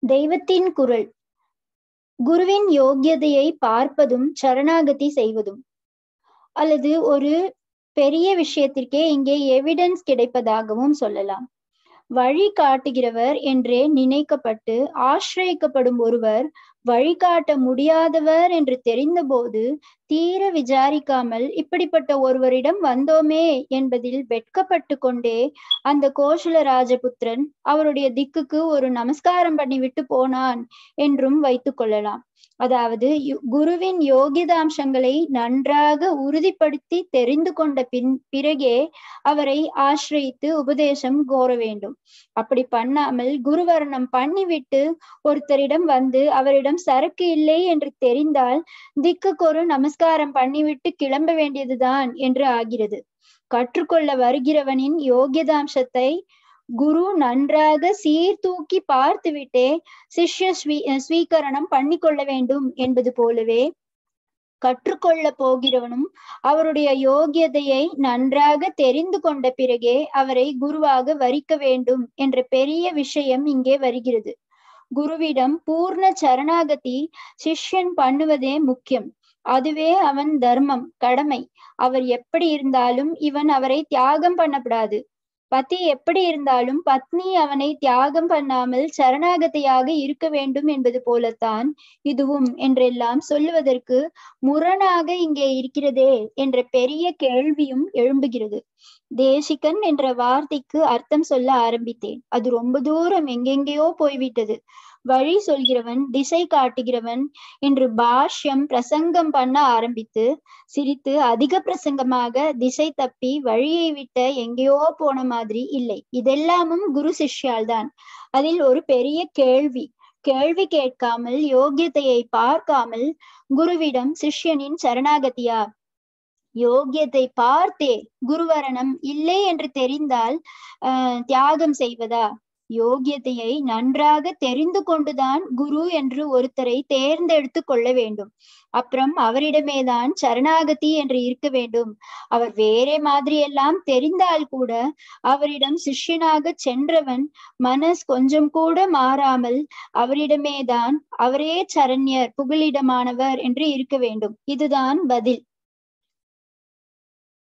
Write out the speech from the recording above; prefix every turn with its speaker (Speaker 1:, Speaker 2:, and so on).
Speaker 1: தெய்வத்தின் குரல் குருவின் யோக்கியதையை பார்ப்பதும் சரணாகதி செய்வதும் அல்லது ஒரு பெரிய விஷயத்திற்கே இங்கே எவிடன்ஸ் கிடைப்பதாகவும் சொல்லலாம் வழி காட்டுகிறவர் என்றே நினைக்கப்பட்டு ஆசிரியக்கப்படும் ஒருவர் வழிகாட்ட முடியாதவர் என்று தெரிந்தபோது தீர விசாரிக்காமல் இப்படிப்பட்ட ஒருவரிடம் வந்தோமே என்பதில் வெட்கப்பட்டு கொண்டே அந்த கோஷல ராஜபுத்திரன் அவருடைய திக்குக்கு ஒரு நமஸ்காரம் பண்ணிவிட்டு போனான் என்றும் வைத்து கொள்ளலாம் அதாவது குருவின் யோகிதாம்சங்களை நன்றாக உறுதிப்படுத்தி தெரிந்து கொண்ட பின் பிறகே அவரை ஆசிரியித்து உபதேசம் கோர வேண்டும் அப்படி பண்ணாமல் குருவரணம் பண்ணிவிட்டு ஒருத்தரிடம் வந்து அவரிடம் சரக்கு இல்லை என்று தெரிந்தால் திக்குக்கு ஒரு நமஸ்காரம் பண்ணிவிட்டு கிளம்ப வேண்டியதுதான் என்று ஆகிறது கற்றுக்கொள்ள வருகிறவனின் யோகியதாம்சத்தை குரு நன்றாக சீர்தூக்கி பார்த்துவிட்டே சிஷ்ய ஸ்வீ ஸ்வீகரணம் பண்ணி கொள்ள வேண்டும் என்பது போலவே கற்றுக்கொள்ள போகிறவனும் அவருடைய யோகியதையை நன்றாக தெரிந்து கொண்ட பிறகே அவரை குருவாக வரிக்க வேண்டும் என்ற பெரிய விஷயம் இங்கே வருகிறது குருவிடம் பூர்ண சரணாகதி சிஷ்யன் பண்ணுவதே முக்கியம் அதுவே அவன் தர்மம் கடமை அவர் எப்படி இருந்தாலும் இவன் அவரை தியாகம் பண்ணப்படாது பதி எப்படி இருந்தாலும் பத்னி அவனை தியாகம் பண்ணாமல் சரணாகதியாக இருக்க வேண்டும் என்பது போலத்தான் இதுவும் என்றெல்லாம் சொல்லுவதற்கு முரணாக இங்கே இருக்கிறதே என்ற பெரிய கேள்வியும் எழும்புகிறது தேசிகன் என்ற வார்த்தைக்கு அர்த்தம் சொல்ல ஆரம்பித்தேன் அது ரொம்ப தூரம் எங்கெங்கேயோ போய்விட்டது வழி சொல்கிறவன் திசை காட்டுகிறவன் என்று பாஷ்யம் பிரசங்கம் பண்ண ஆரம்பித்து சிரித்து அதிக பிரசங்கமாக திசை தப்பி வழியை விட்ட எங்கேயோ போன மாதிரி இல்லை இதெல்லாமும் குரு சிஷ்யால் தான் அதில் ஒரு பெரிய கேள்வி கேள்வி கேட்காமல் யோகியத்தையை பார்க்காமல் குருவிடம் சிஷ்யனின் சரணாகதியா யோகியத்தை பார்த்தே குருவரணம் இல்லை என்று தெரிந்தால் அஹ் தியாகம் செய்வதா யோகியத்தையை நன்றாக தெரிந்து கொண்டுதான் குரு என்று ஒருத்தரை தேர்ந்தெடுத்து கொள்ள வேண்டும் அப்புறம் அவரிடமேதான் சரணாகதி என்று இருக்க வேண்டும் அவர் வேறே மாதிரி எல்லாம் தெரிந்தால் கூட அவரிடம் சிஷ்யனாக சென்றவன் மனஸ் கொஞ்சம் கூட மாறாமல் அவரிடமேதான் அவரே சரண்யர் புகலிடமானவர் என்று இருக்க வேண்டும் இதுதான் பதில்